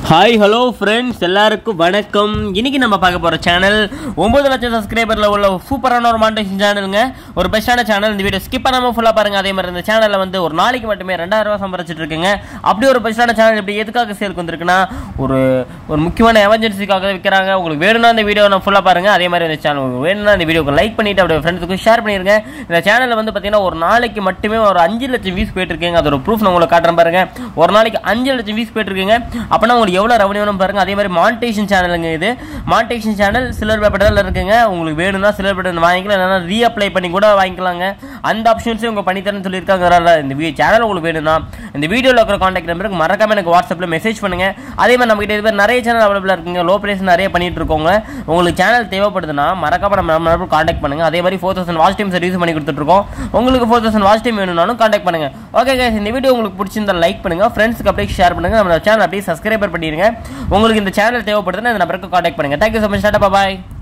hi hello friends எல்லாருக்கும் வணக்கம் இன்னைக்கு நம்ம பார்க்க போகிற சேனல் ஒம்பது லட்சம் சப்ஸ்கிரைபரில் உள்ள சூப்பரான ஒரு மாண்டேஷன் சேனலுங்க ஒரு பெஸ்ட்டான சேனல் இந்த வீடியோ ஸ்கிப் பண்ணாமல் ஃபுல்லாக பாருங்கள் அதே மாதிரி இந்த சேனலில் வந்து ஒரு நாளைக்கு மட்டுமே ரெண்டாயிரம் ரூபா சம்பாரிச்சிட்டு இருக்குங்க அப்படி ஒரு பெஸ்ட்டான சேனல் இப்படி எதுக்காக சேலுக்கு வந்திருக்குன்னா ஒரு ஒரு முக்கியமான எமர்ஜென்சிக்காக விற்கிறாங்க உங்களுக்கு வேணும்னா இந்த வீடியோ நான் ஃபுல்லாக பாருங்கள் அதே மாதிரி இந்த சேனல் உங்களுக்கு வேணும்னா இந்த வீடியோக்கு லைக் பண்ணிட்டு அப்படியே ஃப்ரெண்ட்ஸுக்கு ஷேர் பண்ணிருங்க இந்த சேனலில் வந்து பார்த்தீங்கன்னா ஒரு நாளைக்கு மட்டுமே ஒரு அஞ்சு லட்சம் வியூஸ் போயிட்டு இருக்கீங்க அதோட ப்ரூஃப் நான் உங்களுக்கு காட்டுறேன் பாருங்க ஒரு நாளைக்கு அஞ்சு லட்சம் வியூஸ் போயிட்டு இருக்கீங்க அப்போனா உங்களுக்கு எவ்வளோ ரெவன்யூ பாருங்க அதே மாதிரி மானிட்டேஷன் சேனலுங்க இது மானிட்டேஷன் சேனல் சிலர் பேப்பர்ல இருக்குங்க உங்களுக்கு வேணும்னா சிலர் பேப்பர் வாங்கிக்கலாம் இல்லைனா ரீஅப்ளை பண்ணி கூட வாங்கிக்கலாங்க அந்த ஆப்ஷன்ஸும் உங்க பண்ணித்தரேன்னு சொல்லியிருக்காங்க அதனால இந்த வீ சேனல் உங்களுக்கு வேணும்னா இந்த வீடியோவில் இருக்கிற காண்டாக்ட் நம்பருக்கு மறக்காம எனக்கு வாட்ஸ்அப்பில் மெசேஜ் பண்ணுங்க அதே மாதிரி நம்ம கிட்ட இது மாதிரி நிறைய சேனல் அவைலபிளாக இருக்குங்க லோ பிரைஸ் நிறைய பண்ணிட்டு இருக்கோங்க உங்களுக்கு சேனல் தேவைப்படுதுன்னா மறக்காம நம்ம நம்ம காண்டாக்ட் பண்ணுங்க அதே மாதிரி four thousand watch time service பண்ணி கொடுத்துட்டு இருக்கோம் உங்களுக்கு ஃபோர் தௌசண்ட் வாட்ச் டைம் வேணும்னாலும் காண்டாக்ட் பண்ணுங்க ஓகே guys இந்த வீடியோ உங்களுக்கு பிடிச்சிருந்தா லைக் பண்ணுங்க ஃப்ரெண்ட்ஸ்க்கு அப்படியே ஷேர் பண்ணுங்க நம்ம சேனல் அப்படியே சப்ஸ்கிரைபர் பண்ணிடுங்க உங்களுக்கு இந்த சேனல் தேவைப்படுதுன்னா இந்த நம்பருக்கு காண்டாக்ட் பண்ணுங்க தேங்க்யூ ஸோ மச் டாட்டா பாய்